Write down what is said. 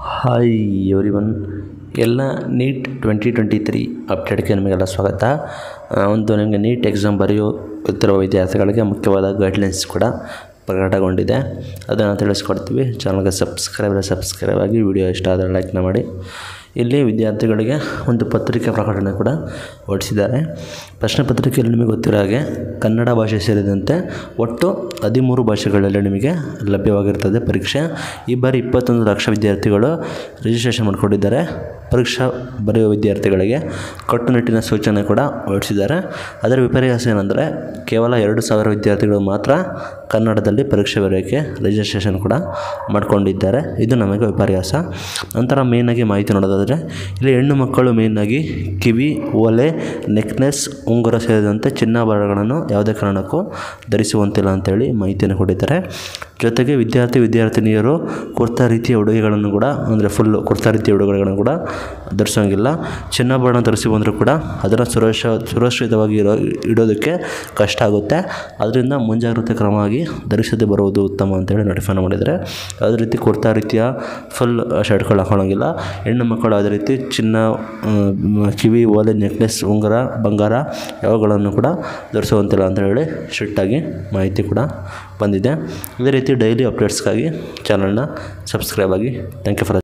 hi everyone ಎಲ್ಲ NEET twenty twenty three ಅಪ್ಡೇಟ್ಗೆ ನಿಮಗೆಲ್ಲ ಸ್ವಾಗತ ಆ, ಒಂದು ನಿಮಗೆ ನೀಟ್ ಎಕ್ಸಾಮ್ ಬರೆಯುತ್ತಿರುವ ವಿದ್ಯಾರ್ಥಿಗಳಿಗೆ ಮುಖ್ಯವಾದ ಗೈಡ್ಲೈನ್ಸ್ ಕೂಡ ಪ್ರಕಟಗೊಂಡಿದೆ ಅದನ್ನು ತಿಳಿಸ್ಕೊಡ್ತೀವಿ ಚಾನಲ್ಗೆ ಸಬ್ಸ್ಕ್ರೈಬ್ ಸಬ್ಸ್ಕ್ರೈಬ್ ಆಗಿ ವಿಡಿಯೋ ಇಷ್ಟ ಆದರೆ ಲೈಕ್ನ ಮಾಡಿ ಇಲ್ಲಿ ವಿದ್ಯಾರ್ಥಿಗಳಿಗೆ ಒಂದು ಪತ್ರಿಕೆ ಪ್ರಕಟಣೆ ಕೂಡ ಹೊರಡಿಸಿದ್ದಾರೆ ಪ್ರಶ್ನೆ ಪತ್ರಿಕೆಯಲ್ಲಿ ನಿಮಗೆ ಗೊತ್ತಿರೋ ಹಾಗೆ ಕನ್ನಡ ಭಾಷೆ ಸೇರಿದಂತೆ ಒಟ್ಟು ಹದಿಮೂರು ಭಾಷೆಗಳಲ್ಲಿ ನಿಮಗೆ ಲಭ್ಯವಾಗಿರ್ತದೆ ಪರೀಕ್ಷೆ ಈ ಬಾರಿ ಇಪ್ಪತ್ತೊಂದು ಲಕ್ಷ ವಿದ್ಯಾರ್ಥಿಗಳು ರಿಜಿಸ್ಟ್ರೇಷನ್ ಮಾಡಿಕೊಂಡಿದ್ದಾರೆ ಪರೀಕ್ಷಾ ಬರೆಯುವ ವಿದ್ಯಾರ್ಥಿಗಳಿಗೆ ಕಟ್ಟುನಿಟ್ಟಿನ ಸೂಚನೆ ಕೂಡ ಹೊರಡಿಸಿದ್ದಾರೆ ಅದರ ವಿಪರ್ಯಾಸ ಏನಂದರೆ ಕೇವಲ ಎರಡು ಸಾವಿರ ವಿದ್ಯಾರ್ಥಿಗಳು ಮಾತ್ರ ಕನ್ನಡದಲ್ಲಿ ಪರೀಕ್ಷೆ ಬರೆಯೋಕ್ಕೆ ರಿಜಿಸ್ಟ್ರೇಷನ್ ಕೂಡ ಮಾಡಿಕೊಂಡಿದ್ದಾರೆ ಇದು ನಮಗೆ ವಿಪರ್ಯಾಸ ನಂತರ ಮೇಯ್ನಾಗಿ ಮಾಹಿತಿ ನೋಡೋದಾದರೆ ಇಲ್ಲಿ ಹೆಣ್ಣು ಮಕ್ಕಳು ಮೇಯ್ನಾಗಿ ಕಿವಿ ಓಲೆ ನೆಕ್ನೆಸ್ ಉಂಗುರ ಸೇರಿದಂತೆ ಚಿನ್ನಾಭರಣಗಳನ್ನು ಯಾವುದೇ ಕಾರಣಕ್ಕೂ ಧರಿಸುವಂತಿಲ್ಲ ಅಂತೇಳಿ ಮಾಹಿತಿಯನ್ನು ಕೊಟ್ಟಿದ್ದಾರೆ ಜೊತೆಗೆ ವಿದ್ಯಾರ್ಥಿ ವಿದ್ಯಾರ್ಥಿನಿಯರು ಕುರ್ತಾ ರೀತಿಯ ಉಡುಗೆಗಳನ್ನು ಕೂಡ ಅಂದರೆ ಫುಲ್ಲು ಕುರ್ತಾ ರೀತಿಯ ಉಡುಗೆಗಳನ್ನು ಕೂಡ ಧರಿಸೋಂಗಿಲ್ಲ ಚಿನ್ನಾಭರಣ ಧರಿಸಿ ಬಂದರೂ ಕೂಡ ಅದನ್ನು ಸುರಕ್ಷ ಸುರಕ್ಷಿತವಾಗಿ ಇರೋ ಇಡೋದಕ್ಕೆ ಕಷ್ಟ ಆಗುತ್ತೆ ಅದರಿಂದ ಮುಂಜಾಗ್ರತೆ ಕ್ರಮವಾಗಿ ಧರಿಸದೆ ಬರುವುದು ಉತ್ತಮ ಅಂತೇಳಿ ನೋಟಿಫೈನ್ ಮಾಡಿದ್ದಾರೆ ಅದೇ ರೀತಿ ಕುರ್ತಾ ರೀತಿಯ ಫುಲ್ ಶರ್ಟ್ಗಳು ಹಾಕೊಳ್ಳೋಂಗಿಲ್ಲ ಹೆಣ್ಣು ಮಕ್ಕಳು ಅದೇ ರೀತಿ ಚಿನ್ನ ಮ್, ಕಿವಿ ಓಲೆ ನೆಕ್ಲೆಸ್ ಉಂಗುರ ಬಂಗಾರ ಯಾವುಗಳನ್ನು ಕೂಡ ಧರಿಸುವಂತಿಲ್ಲ ಅಂತ ಹೇಳಿ ಸ್ಟ್ರಿಕ್ಟಾಗಿ ಮಾಹಿತಿ ಕೂಡ ಬಂದಿದೆ ಇದೇ ರೀತಿ ಡೈಲಿ ಅಪ್ಡೇಟ್ಸ್ಗಾಗಿ ಚಾನಲ್ನ ಸಬ್ಸ್ಕ್ರೈಬ್ ಆಗಿ ಥ್ಯಾಂಕ್ ಯು ಫಾರ್